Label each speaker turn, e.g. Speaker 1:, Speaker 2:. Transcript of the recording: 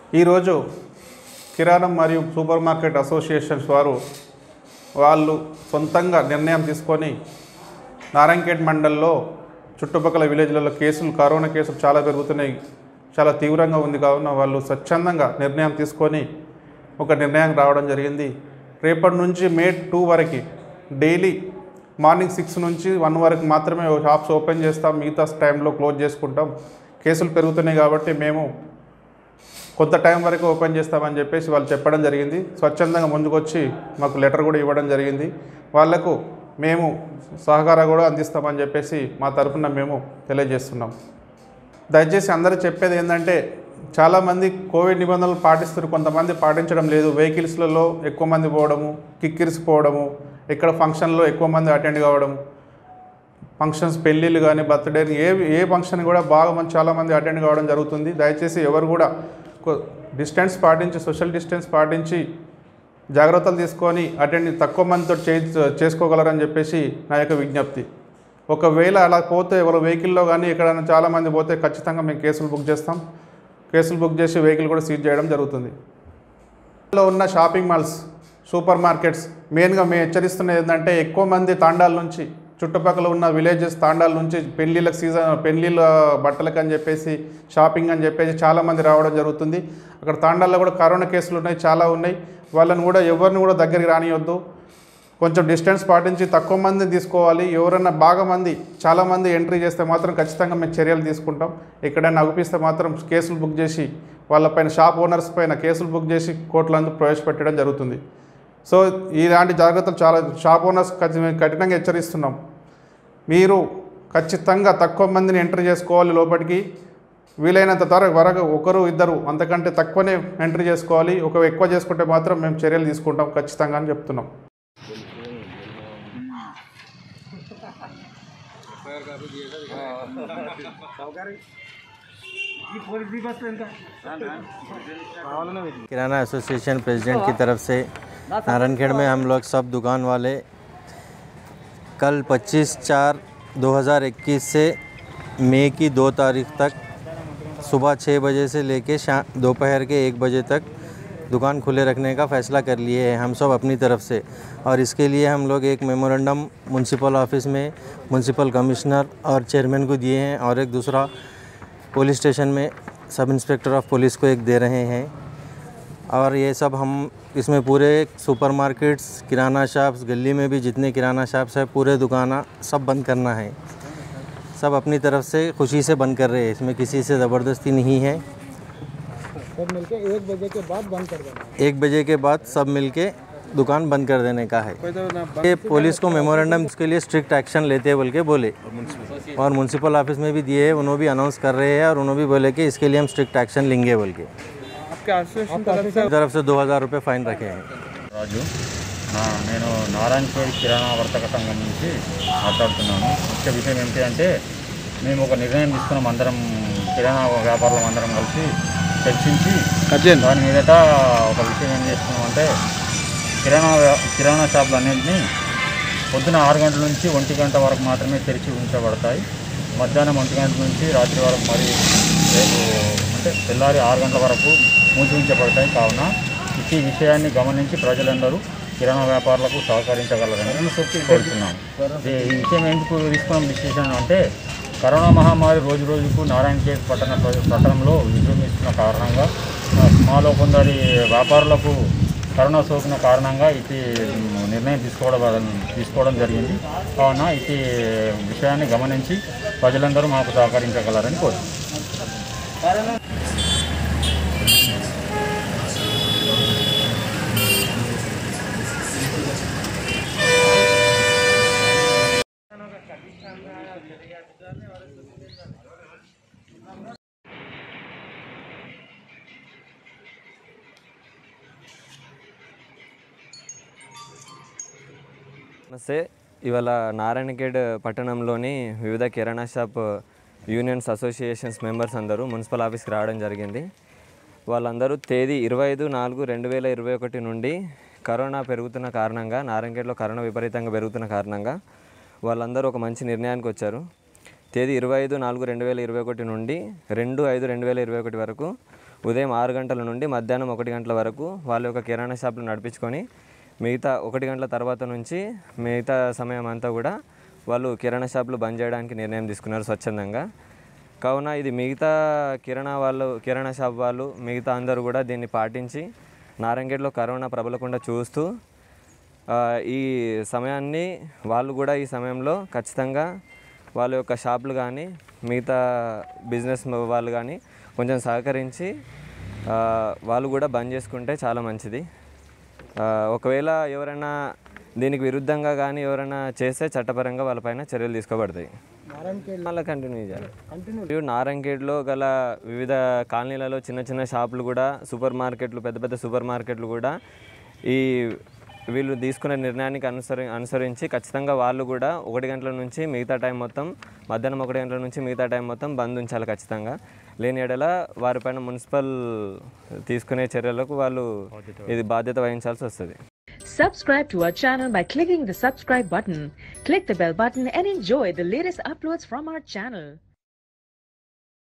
Speaker 1: ఈరోజు కిరాణం మరియు సూపర్ మార్కెట్ అసోసియేషన్స్ వారు వాళ్ళు సొంతంగా నిర్ణయం తీసుకొని నారాయణఖేడ్ మండల్లో చుట్టుపక్కల విలేజ్లలో కేసులు కరోనా కేసులు చాలా పెరుగుతున్నాయి చాలా తీవ్రంగా ఉంది కావున వాళ్ళు స్వచ్ఛందంగా నిర్ణయం తీసుకొని ఒక నిర్ణయం రావడం జరిగింది రేపటి నుంచి మే టూ వరకు డైలీ మార్నింగ్ సిక్స్ నుంచి వన్ వరకు మాత్రమే షాప్స్ ఓపెన్ చేస్తాం మిగతా టైంలో క్లోజ్ చేసుకుంటాం కేసులు పెరుగుతున్నాయి కాబట్టి మేము కొంత టైం వరకు ఓపెన్ చేస్తామని చెప్పేసి వాళ్ళు చెప్పడం జరిగింది స్వచ్ఛందంగా ముందుకొచ్చి మాకు లెటర్ కూడా ఇవ్వడం జరిగింది వాళ్లకు మేము సహకారం కూడా అందిస్తామని చెప్పేసి మా తరఫున మేము తెలియజేస్తున్నాం దయచేసి అందరూ చెప్పేది ఏంటంటే చాలామంది కోవిడ్ నిబంధనలు పాటిస్తారు కొంతమంది పాటించడం లేదు వెహికల్స్లలో ఎక్కువ మంది పోవడము కిక్కిరిసిపోవడము ఇక్కడ ఫంక్షన్లో ఎక్కువ మంది అటెండ్ కావడము ఫంక్షన్స్ పెళ్ళిళ్ళు కానీ బర్త్డే ఏ ఏ ఫంక్షన్ కూడా బాగా మంది చాలామంది అటెండ్ కావడం జరుగుతుంది దయచేసి ఎవరు కూడా డిస్టెన్స్ పాటించి సోషల్ డిస్టెన్స్ పాటించి జాగ్రత్తలు తీసుకొని అటెండ్ తక్కువ మందితో చే చేసుకోగలరని చెప్పేసి నా యొక్క విజ్ఞప్తి ఒకవేళ అలా పోతే ఎవరు వెహికల్లో కానీ ఎక్కడైనా చాలామంది పోతే ఖచ్చితంగా మేము కేసులు బుక్ చేస్తాం కేసులు బుక్ చేసి వెహికల్ కూడా సీజ్ చేయడం జరుగుతుంది లో ఉన్న షాపింగ్ మాల్స్ సూపర్ మార్కెట్స్ మెయిన్గా మేము హెచ్చరిస్తున్నది ఏంటంటే ఎక్కువ మంది తాండాల నుంచి చుట్టుపక్కల ఉన్న విలేజెస్ తాండాల నుంచి పెళ్ళిళ్ళకి సీజన్ పెళ్ళిళ్ళ బట్టలకు అని చెప్పేసి షాపింగ్ అని చెప్పేసి చాలామంది రావడం జరుగుతుంది అక్కడ తాండాల్లో కూడా కరోనా కేసులు ఉన్నాయి చాలా ఉన్నాయి వాళ్ళని కూడా ఎవరిని కూడా దగ్గరికి రానియొద్దు కొంచెం డిస్టెన్స్ పాటించి తక్కువ మంది తీసుకోవాలి ఎవరైనా బాగా మంది చాలామంది ఎంట్రీ చేస్తే మాత్రం ఖచ్చితంగా మేము చర్యలు తీసుకుంటాం ఎక్కడైనా అగుపిస్తే మాత్రం కేసులు బుక్ చేసి వాళ్ళపైన షాప్ ఓనర్స్ పైన కేసులు బుక్ చేసి కోర్టులందు ప్రవేశపెట్టడం జరుగుతుంది సో ఇలాంటి జాగ్రత్తలు చాలా షాప్ ఓనర్స్ ఖచ్చి- మేము కఠినంగా హెచ్చరిస్తున్నాం మీరు ఖచ్చితంగా తక్కువ మందిని ఎంటర్ చేసుకోవాలి లోపలికి వీలైనంత త్వర వరకు ఒకరు ఇద్దరు అంతకంటే తక్కువనే ఎంట్రీ చేసుకోవాలి ఒక ఎక్కువ చేసుకుంటే మాత్రం మేము చర్యలు తీసుకుంటాం ఖచ్చితంగా అని చెప్తున్నాం
Speaker 2: किराना एसोसिएशन प्रेसिडेंट की तरफ से नारायणखेड़ में हम लोग सब दुकान वाले कल 25 चार 2021 से मई की दो तारीख तक सुबह छः बजे से लेके शाम दोपहर के एक बजे तक दुकान खुले रखने का फ़ैसला कर लिए हैं हम सब अपनी तरफ से और इसके लिए हम लोग एक मेमोरेंडम म्यूनसिपल ऑफिस में म्यूनसिपल कमिश्नर और चेयरमैन को दिए हैं और एक दूसरा पुलिस स्टेशन में सब इंस्पेक्टर ऑफ पुलिस को एक दे रहे हैं और ये सब हम इसमें पूरे सुपर मार्केट्स किराना शॉप्स गली में भी जितने किराना शॉप्स है पूरे दुकाना सब बंद करना है सब अपनी तरफ से खुशी से बंद कर रहे हैं इसमें किसी से ज़बरदस्ती नहीं है
Speaker 3: सब मिलके एक बजे के बाद बंद कर देना
Speaker 2: एक बजे के बाद सब मिलके दुकान बंद कर देने का है ये पुलिस को मेमोरेंडम उसके लिए स्ट्रिक्ट एक्शन लेते हैं बोल के बोले और म्यूनसिपल ऑफिस में भी दिए हैं उन्होंने भी अनाउंस कर रहे हैं और उन्होंने भी बोले कि इसके लिए हम स्ट्रिक्ट एक्शन लेंगे बोल के
Speaker 3: आपके एसोसिएशन तरफ से
Speaker 2: तरफ से दो हज़ार रुपये फाइन रखे हैं
Speaker 4: రాజు నా నేను నారాయణపేట కిరాణా వర్తక సంఘం నుంచి మాట్లాడుతున్నాను ముఖ్య విషయం ఏంటి అంటే మేము ఒక నిర్ణయం తీసుకున్నాం అందరం కిరాణా వ్యాపారులం అందరం కలిసి చర్చించి దాని మీదట ఒక విషయం ఏం చేస్తున్నాం అంటే కిరాణా వ్యా- కిరాణా షాపులు అన్నింటినీ పొద్దున ఆరు గంటల నుంచి ఒంటి గంట వరకు మాత్రమే తెరిచి ఉంచబడతాయి మధ్యాహ్నం ఒంటి గంట నుంచి రాత్రి వరకు మరి రేపు అంటే తెల్లారి ఆరు గంటల వరకు మూసి ఉంచబడతాయి కావున ఈ విషయాన్ని గమనించి ప్రజలందరూ కిరాణా వ్యాపారులకు సహకరించగలరని కోరుతున్నాం ఈ ఈ విషయం ఎందుకు తీసుకున్నాం డిసిషన్ అంటే కరోనా మహమ్మారి రోజు రోజుకు నారాయణఖేడ్ పట్టణ ప్ర- పట్టణంలో విజృంభిస్తున్న కారణంగా ఆ, మాలో కొందరి వ్యాపారులకు కరోనా సోకిన కారణంగా ఇది నిర్ణయం తీసుకోవడం తీసుకోవడం జరిగింది కావున ఇది విషయాన్ని గమనించి ప్రజలందరూ మాకు సహకరించగలరని కోరుతున్నాం
Speaker 5: నమస్తే ఇవాళ నారాయణఖేడ్ పట్టణంలోని వివిధ కిరాణా షాప్ యూనియన్స్ అసోసియేషన్స్ మెంబర్స్ అందరూ మున్సిపల్ ఆఫీస్కి రావడం జరిగింది వాళ్ళందరూ తేదీ ఇరవై ఐదు నాలుగు రెండు వేల ఇరవై ఒకటి నుండి కరోనా పెరుగుతున్న కారణంగా నారాయణఖేడ్లో కరోనా విపరీతంగా పెరుగుతున్న కారణంగా వాళ్ళందరూ ఒక మంచి నిర్ణయానికి వచ్చారు తేదీ ఇరవై ఐదు నాలుగు రెండు వేల ఇరవై ఒకటి నుండి రెండు ఐదు రెండు వేల ఇరవై ఒకటి వరకు ఉదయం ఆరు గంటల నుండి మధ్యాహ్నం ఒకటి గంటల వరకు వాళ్ళ యొక్క కిరాణా షాపులు నడిపించుకొని మిగతా ఒకటి గంటల తర్వాత నుంచి మిగతా సమయం అంతా కూడా వాళ్ళు కిరాణా షాపులు బంద్ చేయడానికి నిర్ణయం తీసుకున్నారు స్వచ్ఛందంగా కావున ఇది మిగతా కిరాణా వాళ్ళు కిరాణా షాప్ వాళ్ళు మిగతా అందరూ కూడా దీన్ని పాటించి నారంగేడ్లో కరోనా ప్రబలకుండా చూస్తూ ఆ, ఈ సమయాన్ని వాళ్ళు కూడా ఈ సమయంలో ఖచ్చితంగా వాళ్ళ యొక్క షాపులు కానీ మిగతా బిజినెస్ వాళ్ళు కానీ కొంచెం సహకరించి ఆ, వాళ్ళు కూడా బంద్ చేసుకుంటే చాలా మంచిది ఆ, ఒకవేళ ఎవరైనా దీనికి విరుద్ధంగా కానీ ఎవరైనా చేస్తే చట్టపరంగా వాళ్ళపైన చర్యలు తీసుకోబడతాయి
Speaker 3: నారాయణఖేడ్
Speaker 5: మళ్ళీ కంటిన్యూ చేయాలి
Speaker 3: కంటిన్యూ
Speaker 5: మరియు నారంగేడ్లో గల వివిధ కాలనీలలో చిన్న చిన్న షాపులు కూడా సూపర్ మార్కెట్లు పెద్ద పెద్ద సూపర్ మార్కెట్లు కూడా ఈ వీళ్ళు తీసుకునే నిర్ణయానికి అనుసరి అనుసరించి ఖచ్చితంగా వాళ్ళు కూడా ఒకటి గంటల నుంచి మిగతా టైం మొత్తం మధ్యాహ్నం ఒకటి గంటల నుంచి మిగతా టైం మొత్తం బంద్ ఉంచాలి ఖచ్చితంగా లేని ఎడల వారిపైన మున్సిపల్ తీసుకునే చర్యలకు వాళ్ళు ఇది బాధ్యత వహించాల్సి వస్తుంది
Speaker 6: Subscribe to our channel by clicking the subscribe button. Click the bell button and enjoy the latest uploads from our channel.